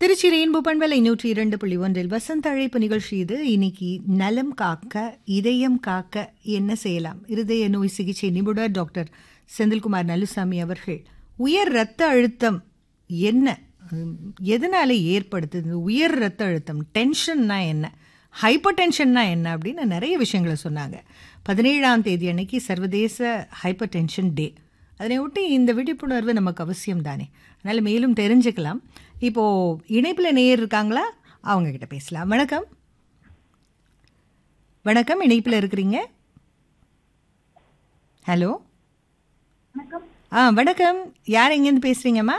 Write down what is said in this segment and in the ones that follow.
Trichy rainbow பண்பலை நூற்றி இரண்டு புள்ளி ஒன்றில் வசந்த அழைப்பு நிகழ்ச்சி இது இன்னைக்கு நலம் காக்க இதயம் காக்க என்ன செய்யலாம் இருதய நோய் சிகிச்சை நிபுணர் டாக்டர் செந்தில்குமார் நல்லுசாமி அவர்கள் உயர் இரத்த அழுத்தம் என்ன உம், எதனால ஏற்படுத்துது உயர் இரத்த அழுத்தம் டென்ஷன்னா என்ன ஹைப்பர் டென்ஷன்னா என்ன அப்படின்னு நிறைய விஷயங்களை சொன்னாங்க பதினேழாம் தேதி அன்னைக்கு சர்வதேச ஹைப்பர் டென்ஷன் டே அதனை ஒட்டி இந்த விழிப்புணர்வு நமக்கு அவசியம் தானே அதனால் மேலும் தெரிஞ்சுக்கலாம் இப்போ இணைப்பில் நேயர் இருக்காங்களா அவங்க கிட்ட பேசலாம் வணக்கம் வணக்கம் இணைப்பில் இருக்கிறீங்க ஹலோ ஆ வணக்கம் யார் எங்கேருந்து பேசுறீங்கம்மா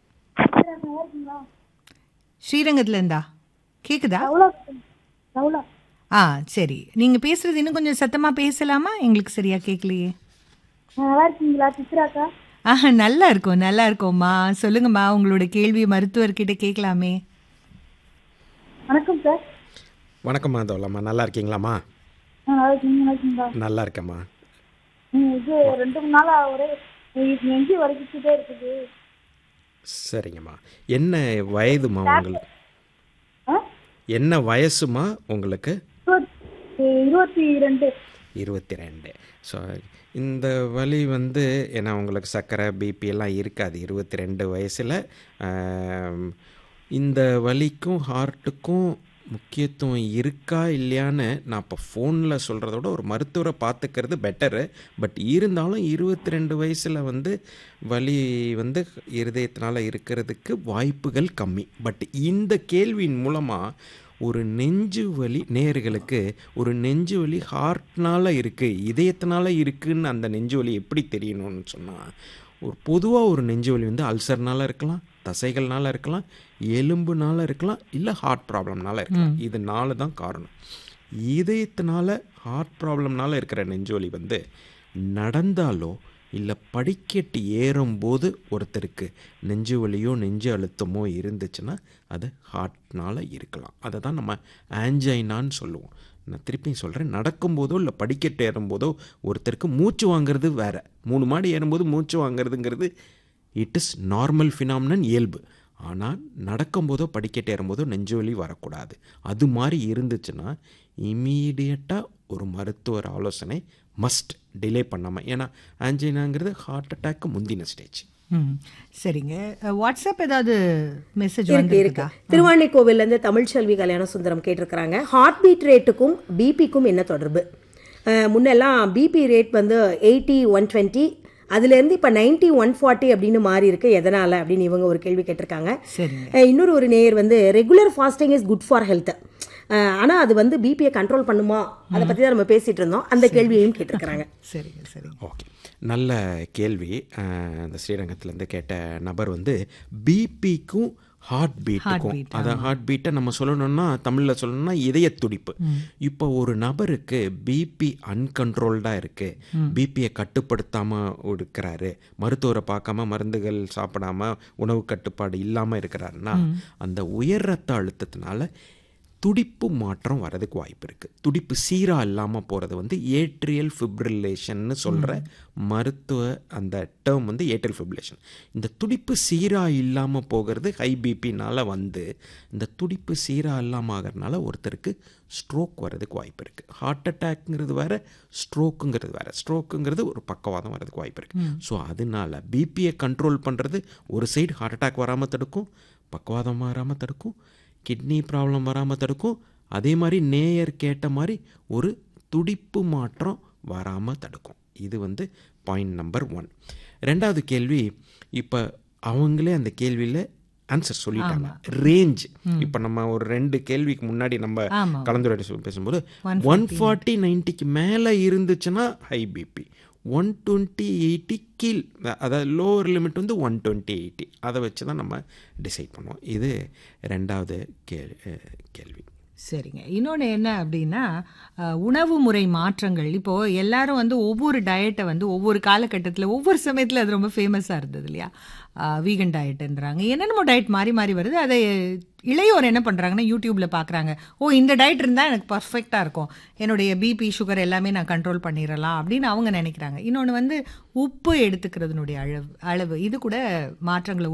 ஸ்ரீரங்கத்துல இருந்தா கேக்குதா ஆ சரி நீங்க பேசுறது இன்னும் கொஞ்சம் சத்தமா பேசலாமா எங்களுக்கு சரியா கேட்கலையே நல்லா இருக்கீங்களா சித்ராக்கா ஆஹா நல்லா இருக்கும் நல்லா இருக்கும்மா சொல்லுங்கம்மா உங்களோட கேள்வி மருத்துவர்கிட்ட கேட்கலாமே வணக்கம் சார் வணக்கம்மா தோலம்மா நல்லா இருக்கீங்களாம்மா ஆ, நல்லா இருக்கீங்க நல்லா இருக்கீங்களா நல்லா இருக்கேம்மா ம், இது ரெண்டு மூணு நாளா ஒரே நெஞ்சு வலிக்கிட்டே இருக்குது சரிங்கம்மா என்ன வயதுமா உங்களுக்கு ஆ? என்ன வயசுமா உங்களுக்கு இருபத்தி இருபத்தி ரெண்டு இருபத்தி ரெண்டு ஸோ இந்த வலி வந்து ஏன்னா உங்களுக்கு சர்க்கரை பிபி எல்லாம் இருக்காது இருபத்தி ரெண்டு வயசில் இந்த வலிக்கும் ஹார்ட்டுக்கும் முக்கியத்துவம் இருக்கா இல்லையான்னு நான் இப்போ ஃபோனில் சொல்கிறத விட ஒரு மருத்துவரை பார்த்துக்கிறது பெட்டரு பட் இருந்தாலும் இருபத்தி ரெண்டு வயசில் வந்து வலி வந்து இருதயத்தினால் இருக்கிறதுக்கு வாய்ப்புகள் கம்மி பட் இந்த கேள்வியின் மூலமாக ஒரு நெஞ்சு வலி நேயர்களுக்கு ஒரு நெஞ்சு வலி ஹார்ட்னால இருக்குது இதயத்தினால இருக்குன்னு அந்த நெஞ்சு வலி எப்படி தெரியணும்னு சொன்னால் ஒரு பொதுவாக ஒரு நெஞ்சு வலி வந்து அல்சர்னால இருக்கலாம் தசைகள்னால இருக்கலாம் எலும்புனால இருக்கலாம் இல்லை ஹார்ட் ப்ராப்ளம்னால இருக்கலாம் இது நாலு தான் காரணம் இதயத்தினால ஹார்ட் ப்ராப்ளம்னால இருக்கிற நெஞ்சு வலி வந்து நடந்தாலோ இல்லை படிக்கட்டு ஏறும்போது ஒருத்தருக்கு நெஞ்சு வலியோ நெஞ்சு அழுத்தமோ இருந்துச்சுன்னா அது ஹார்ட்னால இருக்கலாம் அதை தான் நம்ம ஆன்ஜைனான்னு சொல்லுவோம் நான் திருப்பியும் சொல்கிறேன் நடக்கும்போதோ இல்லை படிக்கட்டு ஏறும்போதோ ஒருத்தருக்கு மூச்சு வாங்குறது வேற மூணு மாடி ஏறும்போது மூச்சு வாங்குறதுங்கிறது இட் இஸ் நார்மல் ஃபினாமினன் இயல்பு ஆனால் நடக்கும்போதோ படிக்கட்டு ஏறும்போதோ நெஞ்சு வலி வரக்கூடாது அது மாதிரி இருந்துச்சுன்னா இமீடியட்டாக ஒரு மருத்துவர் ஆலோசனை மஸ்ட் டிலே பண்ணாமல் ஏன்னா ஆன்ஜினாங்கிறது ஹார்ட் அட்டாக்கு முந்தின ஸ்டேஜ் ம் சரிங்க அஹ், வாட்ஸ்அப் ஏதாவது மெசேஜ் இருக்கு இருக்கு வந்திருக்கா திருவானைக்கோவில்ல இருந்து தமிழ்ச்செல்வி கல்யாண சுந்தரம் கேட்டிருக்கிறாங்க ஹார்ட் பீட் ரேட்டுக்கும் பிபிக்கும் என்ன தொடர்பு அஹ், முன்னெல்லாம் பிபி ரேட் வந்து எயிட்டி ஒன் டுவெண்ட்டி அதுலேருந்து இப்போ நைன்ட்டி ஒன் ஃபார்ட்டி அப்படின்னு மாறி இருக்கு எதனால அப்படின்னு இவங்க ஒரு கேள்வி கேட்டிருக்காங்க சரிங்க அஹ், இன்னொரு ஒரு நேயர் வந்து regular fasting is good for health ஆனால் அது வந்து பிபியை கண்ட்ரோல் பண்ணுமா அதை பற்றி தான் நம்ம பேசிட்டு இருந்தோம் அந்த கேள்வியையும் கேட்டிருக்கிறாங்க சரிங்க சரிங்க ஓகே நல்ல கேள்வி அஹ், அந்த ஸ்ரீரங்கத்துலேருந்து கேட்ட நபர் வந்து பிபிக்கும் ஹார்ட் பீட்டுக்கும் Heartbeat, அதை ஹார்ட் பீட்டை நம்ம சொல்லணும்னா தமிழில் சொல்லணும்னா இதய துடிப்பு இப்போ ஒரு நபருக்கு பிபி அன்கண்ட்ரோல்டாக இருக்குது பிபியை கட்டுப்படுத்தாமல் இருக்கிறாரு மருத்துவரை பார்க்காம மருந்துகள் சாப்பிடாம உணவு கட்டுப்பாடு இல்லாமல் இருக்கிறாருன்னா அந்த உயர் ரத்த அழுத்தத்தினால துடிப்பு மாற்றம் வரதுக்கு வாய்ப்பு இருக்குது துடிப்பு சீராக இல்லாமல் போகிறது வந்து ஏட்ரியல் ஃபிப்ரிலேஷன்னு சொல்கிற மருத்துவ அந்த டேர்ம் வந்து ஏட்ரியல் ஃபிப்ரிலேஷன் இந்த துடிப்பு சீராக இல்லாமல் போகிறது ஹை பிபினால் வந்து இந்த துடிப்பு சீராக இல்லாமல் ஆகிறதுனால ஒருத்தருக்கு ஸ்ட்ரோக் வரதுக்கு வாய்ப்பு இருக்குது ஹார்ட் அட்டாக்ங்கிறது வேறு ஸ்ட்ரோக்குங்கிறது வேறு ஸ்ட்ரோக்குங்கிறது ஒரு பக்கவாதம் வரதுக்கு வாய்ப்பு இருக்குது ஸோ அதனால பிபியை கண்ட்ரோல் பண்ணுறது ஒரு சைடு ஹார்ட் அட்டாக் வராமல் தடுக்கும் பக்கவாதம் வராமல் தடுக்கும் கிட்னி ப்ராப்ளம் வராமல் தடுக்கும் அதே மாதிரி நேயர் கேட்ட மாதிரி ஒரு துடிப்பு மாற்றம் வராமல் தடுக்கும் இது வந்து பாயிண்ட் நம்பர் ஒன் ரெண்டாவது கேள்வி இப்போ அவங்களே அந்த கேள்வியில் ஆன்சர் சொல்லிட்டாங்க ரேஞ்ச் இப்போ நம்ம ஒரு ரெண்டு கேள்விக்கு முன்னாடி நம்ம ஆமா. கலந்துரையாடி சொல்லி பேசும்போது ஒன் ஃபார்ட்டி நைன்ட்டிக்கு மேலே இருந்துச்சுன்னா high BP one twenty eighty கீழ் அதாவது லோவர் லிமிட் வந்து ஒன் டுவெண்ட்டி எயிட்டி அதை வச்சு தான் நம்ம டிசைட் பண்ணுவோம் இது ரெண்டாவது கேள் அஹ் கேள்வி சரிங்க இன்னொன்று என்ன அப்படின்னா அஹ், உணவு முறை மாற்றங்கள் இப்போ எல்லாரும் வந்து ஒவ்வொரு டயட்டை வந்து ஒவ்வொரு காலகட்டத்தில் ஒவ்வொரு சமயத்தில் அது ரொம்ப ஃபேமஸாக இருந்தது இல்லையா வீகன் டயட்டுன்றாங்க என்னென்னமோ டயட் மாறி மாறி வருது அதை இளையோர் என்ன பண்ணுறாங்கன்னா யூடியூப்பில் பார்க்குறாங்க ஓ இந்த டயட் இருந்தால் எனக்கு பர்ஃபெக்டாக இருக்கும் என்னுடைய பிபி சுகர் எல்லாமே நான் கண்ட்ரோல் பண்ணிடலாம் அப்படின்னு அவங்க நினைக்கிறாங்க இன்னொன்று வந்து உப்பு எடுத்துக்கிறதுனுடைய அளவு அளவு இது கூட மாற்றங்களை